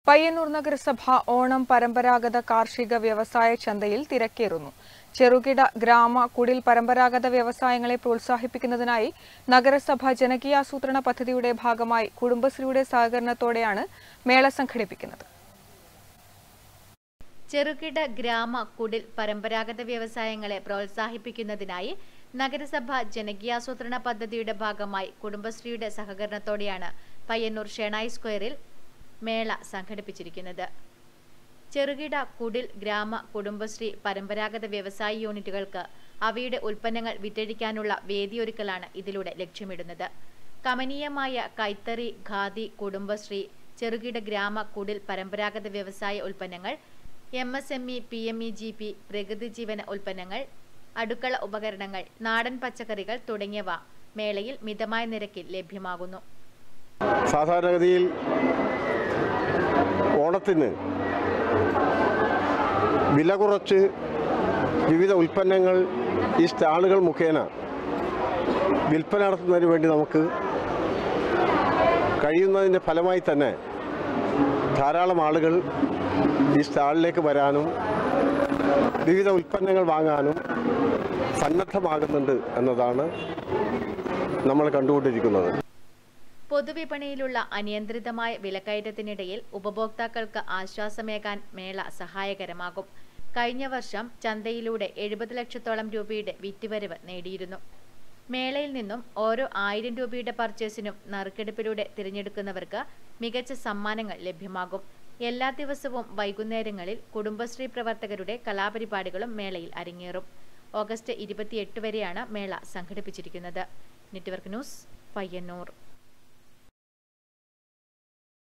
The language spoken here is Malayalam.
പയ്യന്നൂർ നഗരസഭ ഓണം പരമ്പരാഗത കാർഷിക വ്യവസായ ചന്തയിൽ തിരക്കേറുന്നു ചെറുകിട ഗ്രാമ കുടിൽ പരമ്പരാഗത വ്യവസായങ്ങളെ പ്രോത്സാഹിപ്പിക്കുന്നതിനായി നഗരസഭ ജനകീയാസൂത്രണ പദ്ധതിയുടെ ഭാഗമായി കുടുംബശ്രീയുടെ സഹകരണത്തോടെയാണ് മേള സംഘടിപ്പിക്കുന്നത് ചെറുകിട ഗ്രാമ കുടിൽ പരമ്പരാഗത വ്യവസായങ്ങളെ പ്രോത്സാഹിപ്പിക്കുന്നതിനായി നഗരസഭ ജനകീയാസൂത്രണ പദ്ധതിയുടെ ഭാഗമായി കുടുംബശ്രീയുടെ സഹകരണത്തോടെയാണ് പയ്യന്നൂർ ഷെണായി സ്ക്വയറിൽ മേള സംഘടിപ്പിച്ചിരിക്കുന്നത് ചെറുകിട കുടിൽ ഗ്രാമ കുടുംബശ്രീ പരമ്പരാഗത വ്യവസായ യൂണിറ്റുകൾക്ക് അവയുടെ ഉൽപ്പന്നങ്ങൾ വിറ്റഴിക്കാനുള്ള വേദിയൊരുക്കലാണ് ഇതിലൂടെ ലക്ഷ്യമിടുന്നത് കമനീയമായ കൈത്തറി ഖാദി കുടുംബശ്രീ ചെറുകിട ഗ്രാമ കുടിൽ പരമ്പരാഗത വ്യവസായ ഉൽപ്പന്നങ്ങൾ M S M E P M E G P പ്രകൃതി ജീവന ഉൽപ്പന്നങ്ങൾ അടുക്കള ഉപകരണങ്ങൾ നാടൻ പച്ചക്കറികൾ തുടങ്ങിയവ മേളയിൽ മിതമായ നിരക്കിൽ ലഭ്യമാകുന്നു സാധാരണഗതിയിൽ ഓണത്തിന് വില കുറച്ച് വിവിധ ഉൽപ്പന്നങ്ങൾ ഈ സ്റ്റാളുകൾ മുഖേന വിൽപ്പന നടത്തുന്നതിന് വേണ്ടി നമുക്ക് കഴിയുന്നതിൻ്റെ ഫലമായി തന്നെ ധാരാളം ആളുകൾ ഈ സ്റ്റാളിലേക്ക് വരാനും വിവിധ ഉൽപ്പന്നങ്ങൾ വാങ്ങാനും സന്നദ്ധമാകുന്നുണ്ട് എന്നതാണ് നമ്മൾ കണ്ടുകൊണ്ടിരിക്കുന്നത് പൊതുവിപണിയിലുള്ള അനിയന്ത്രിതമായ വിലക്കയറ്റത്തിനിടയിൽ ഉപഭോക്താക്കൾക്ക് ആശ്വാസമേകാൻ മേള സഹായകരമാകും കഴിഞ്ഞ വർഷം ചന്തയിലൂടെ എഴുപത് ലക്ഷത്തോളം രൂപയുടെ വിറ്റുവരവ് നേടിയിരുന്നു മേളയിൽ നിന്നും ഓരോ ആയിരം രൂപയുടെ പർച്ചേസിനും നറുക്കെടുപ്പിലൂടെ തിരഞ്ഞെടുക്കുന്നവർക്ക് മികച്ച സമ്മാനങ്ങൾ ലഭ്യമാകും എല്ലാ ദിവസവും വൈകുന്നേരങ്ങളിൽ കുടുംബശ്രീ പ്രവർത്തകരുടെ കലാപരിപാടികളും മേളയിൽ അരങ്ങേറും ഓഗസ്റ്റ് ഇരുപത്തിയെട്ട് വരെയാണ് മേള സംഘടിപ്പിച്ചിരിക്കുന്നത് നെറ്റ്വർക്ക് ന്യൂസ് പയ്യന്നൂർ